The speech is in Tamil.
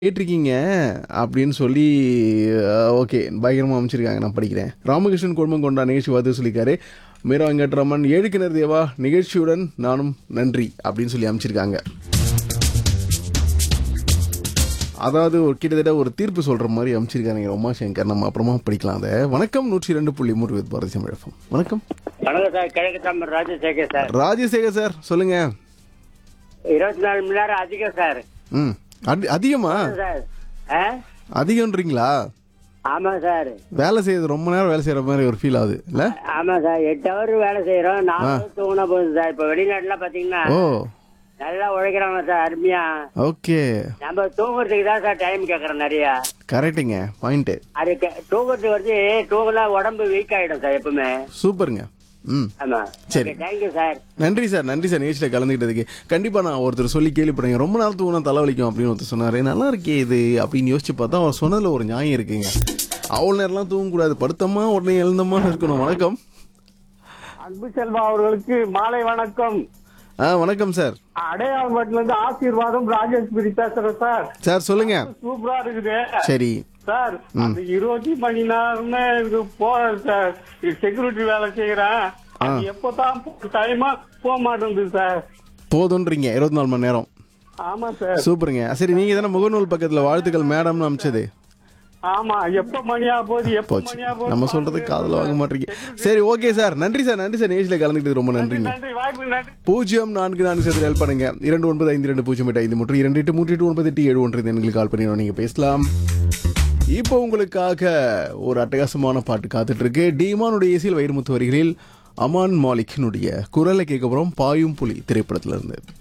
கேட்டிருக்கீங்க அப்படின்னு சொல்லி ஓகே பயங்கரமாக அமைச்சிருக்காங்க நான் படிக்கிறேன் ராமகிருஷ்ணன் குடும்பம் கொண்டா நிகழ்ச்சி பார்த்து சொல்லியிருக்காரு மீரா வெங்கட்ராமன் ஏழுக்கிணர் தேவா நிகழ்ச்சியுடன் நானும் நன்றி அப்படின்னு சொல்லி அமைச்சிருக்காங்க அதாவது ஒரு கிட்டத்தட்ட ஒரு தீர்ப்பு சொல்ற மாதிரி அமைச்சிருக்காங்க உமாசங்கர் நம்ம அப்புறமா படிக்கலாம் அதை வணக்கம் நூற்றி ரெண்டு புள்ளி மூன்று வித் பாரதி தமிழகம் வணக்கம் வணக்கம் சார் கிழக்கு தமிழ் ராஜசேகர் சார் ராஜசேகர் சார் சொல்லுங்க இருபத்தி நாலு மணி நேரம் அதிகம் சார் ம் அதி- அதிகமா சார் ஆ அதிகம்ன்றீங்களா ஆமா சார் வேலை செய்யறது ரொம்ப நேரம் வேலை செய்யற மாதிரி ஒரு ஃபீல் ஆகுது இல்ல ஆமா சார் எட்டு ஹவர் வேலை செய்யறோம் நாலு hour தூங்கினா போதும் சார் இப்ப வெளிநாட்டுல பாத்தீங்கன்னா ஓ நல்லா உழைக்கிறாங்க சார் அருமையா ஓகே நம்ம தூங்குறதுக்கு தான் சார் டைம் கேக்குறோம் நிறைய கரெக்டுங்க பாயிண்ட் அது கே- தூங்குறதுக்கு வந்து தூங்கலா உடம்பு வீக் ஆயிடும் சார் எப்பவுமே சூப்பருங்க ம் ஆமா சரி. தேங்க்யூ சார் நன்றி சார் நன்றி சார் நிகழ்ச்சியில் கலந்துக்கிட்டதுக்கு கண்டிப்பாக நான் ஒருத்தர் சொல்லி கேள்விப்படுறேன் ரொம்ப நாள் தூங்கினா தலைவலிக்கும் அப்படின்னு ஒருத்தர் சொன்னார் நல்லா இருக்கே இது அப்படின்னு யோசிச்சு பார்த்தா அவர் சொன்னதில் ஒரு நியாயம் இருக்குங்க அவ்வளோ நேரம்லாம் தூங்கக்கூடாது படுத்தமா உடனே எழுந்தமா இருக்கணும் வணக்கம் அன்பு செல்வா அவர்களுக்கு மாலை வணக்கம் ஆ வணக்கம் சார் அடையாளம்பட்டில இருந்து ஆசீர்வாதம் ராஜேஸ்வரி பேசுறேன் சார் சார் சொல்லுங்க சூப்பரா இருக்குது சரி சார் அந்த இருபத்தி மணி நேரமே இது போறேன் சார் செக்யூரிட்டி வேலை செய்யறேன் அது எப்பதான் டைமா போக மாட்டேங்குது சார் போதுன்றீங்க இருபத்தி நாலு மணி நேரம் ஆமா சார் சூப்பருங்க சரி நீங்கள் தானே முகநூல் பக்கத்தில் வாழ்த்துக்கள் மேடம்னு அமிச்சது ஆமா எப்ப மணியா போகுது எப்ப போச்சு மணியா போகுது நம்ம சொல்றது காதில் வாங்க மாட்டீங்க சரி ஓகே சார் நன்றி சார் நன்றி சார் நிகழ்ச்சியில் கலந்துக்கிட்டது ரொம்ப நன்றிங்க நன்றி வாய்ப்பு நன்றி பூஜ்ஜியம் நான்கு நான்கு சேர்த்து ஹெல்ப் பண்ணுங்க இரண்டு ஒன்பது ஐந்து ரெண்டு பூஜ்ஜியம் எட்டு ஐந்து மூன்று இரண்டு எட்டு மூன்று எட்டு ஒன்பது எட்டு ஏழு ஒன்று இந்த எண்களுக்கு கால் பண்ணி நீங்க பேசலாம் இப்போ உங்களுக்காக ஒரு அட்டகாசமான பாட்டு காத்துட்டு இருக்கு டீமானுடைய இசையில் வைரமுத்து வரிகளில் அமான் மாலிக்கினுடைய குரலை கேட்க போறோம் பாயும் புலி திரைப்படத்துல இருந்து